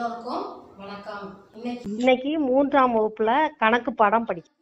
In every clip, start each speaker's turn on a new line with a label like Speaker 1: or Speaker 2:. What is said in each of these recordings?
Speaker 1: எல்லோருக்கும் வணக்கம் இன்னைக்கு
Speaker 2: இன்னைக்கு மூன்றாம் வகுப்புல கணக்கு பாடம் படிக்கும்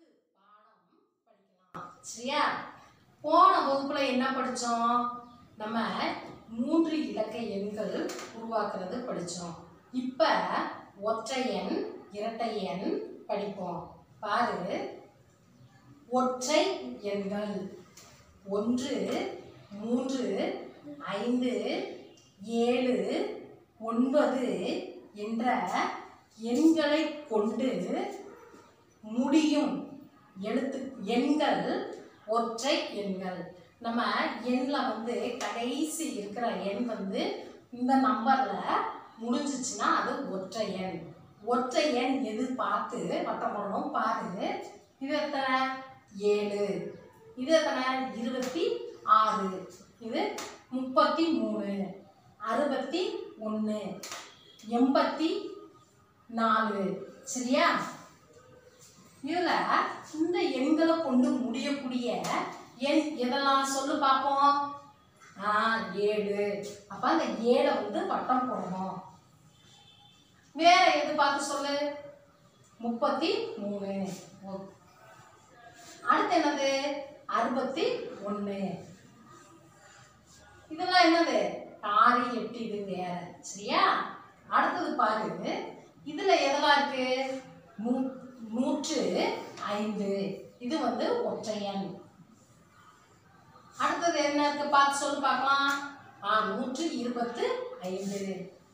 Speaker 1: சரியா போன வகுப்புல என்ன படிச்சோம் நம்ம மூன்று இலக்க எண்கள் உருவாக்குறது படிச்சோம் இப்ப ஒற்றை எண் இரட்டை எண் படிப்போம் பாரு ஒற்றை எண்கள் ஒன்று மூன்று ஐந்து ஏழு ஒன்பது என்ற எண்களை கொண்டு முடியும் எழுத்து எண்கள் ஒற்றை எண்கள் நம்ம எண்ணில் வந்து கடைசி இருக்கிற எண் வந்து இந்த நம்பரில் முடிஞ்சிச்சுன்னா அது ஒற்றை எண் ஒற்றை எண் எது பார்த்து வட்டம் போடணும் பாரு இது எத்தனை ஏழு இது எத்தனை இருபத்தி ஆறு இது முப்பத்தி மூணு அறுபத்தி ஒன்று எண்பத்தி நாலு சரியா இதுல இந்த எண்களை கொண்டு முடியக்கூடிய எண் எதெல்லாம் சொல்லு பார்ப்போம் ஆ ஏழு அப்ப அந்த ஏழை வந்து வட்டம் போடணும் வேற எது பார்த்து சொல்லு முப்பத்தி மூணு ஓ. அடுத்து என்னது அறுபத்தி ஒன்று இதெல்லாம் என்னது ஆறு எட்டு இது வேற சரியா அடுத்தது பாரு இதுல எதெல்லாம் இருக்கு நூ- நூற்று ஐந்து இது வந்து ஒற்றையன் அடுத்தது என்ன இருக்கு பார்த்து சொல்லு பார்க்கலாம் ஆ நூற்று இருபத்து ஐந்து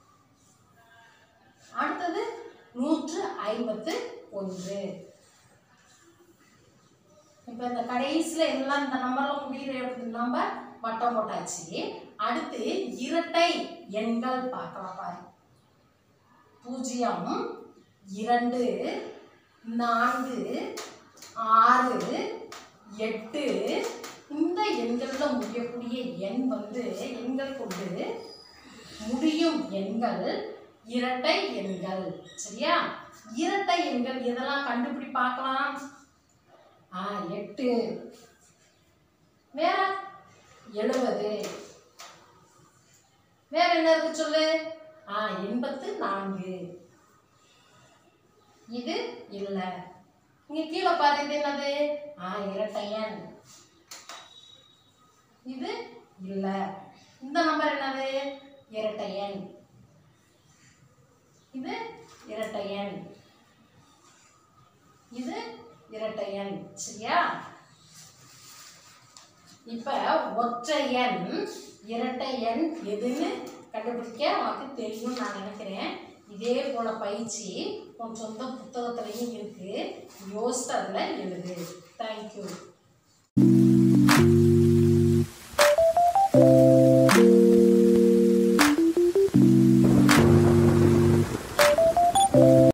Speaker 1: அடுத்தது நூற்று ஐம்பத்து ஒன்று இப்போ இந்த கடைசியில் எல்லாம் இந்த நம்பரில் முடிகிற நம்பர் வட்டம் போட்டாச்சு அடுத்து இரட்டை எண்கள் பார்க்கலாம் பாரு பூஜ்ஜியம் இரண்டு நான்கு ஆறு எட்டு இந்த எண்களில் முடியக்கூடிய எண் வந்து எண்கள் கொண்டு முடியும் எண்கள் இரட்டை எண்கள் சரியா இரட்டை எண்கள் எதெல்லாம் கண்டுபிடி பார்க்கலாம் ஆ எட்டு வேற எழுபது வேற என்ன இருக்கு சொல்லு ஆ எண்பத்து நான்கு இது இல்லை இங்க கீழே பாரு இது என்னது ஆ இரட்டையன் இது இல்லை இந்த நம்பர் என்னது இரட்டையன் இது இரட்டையன் இது இரட்டையன் சரியா இப்ப ஒற்றையன் இரட்டையன் எதுன்னு கண்டுபிடிக்க உனக்கு தெரியும்னு நான் நினைக்கிறேன் இதே போல பயிற்சி உன் சொந்த புத்தகத்துலையும் இருக்கு யோசித்து அதில் எழுது தேங்க்யூ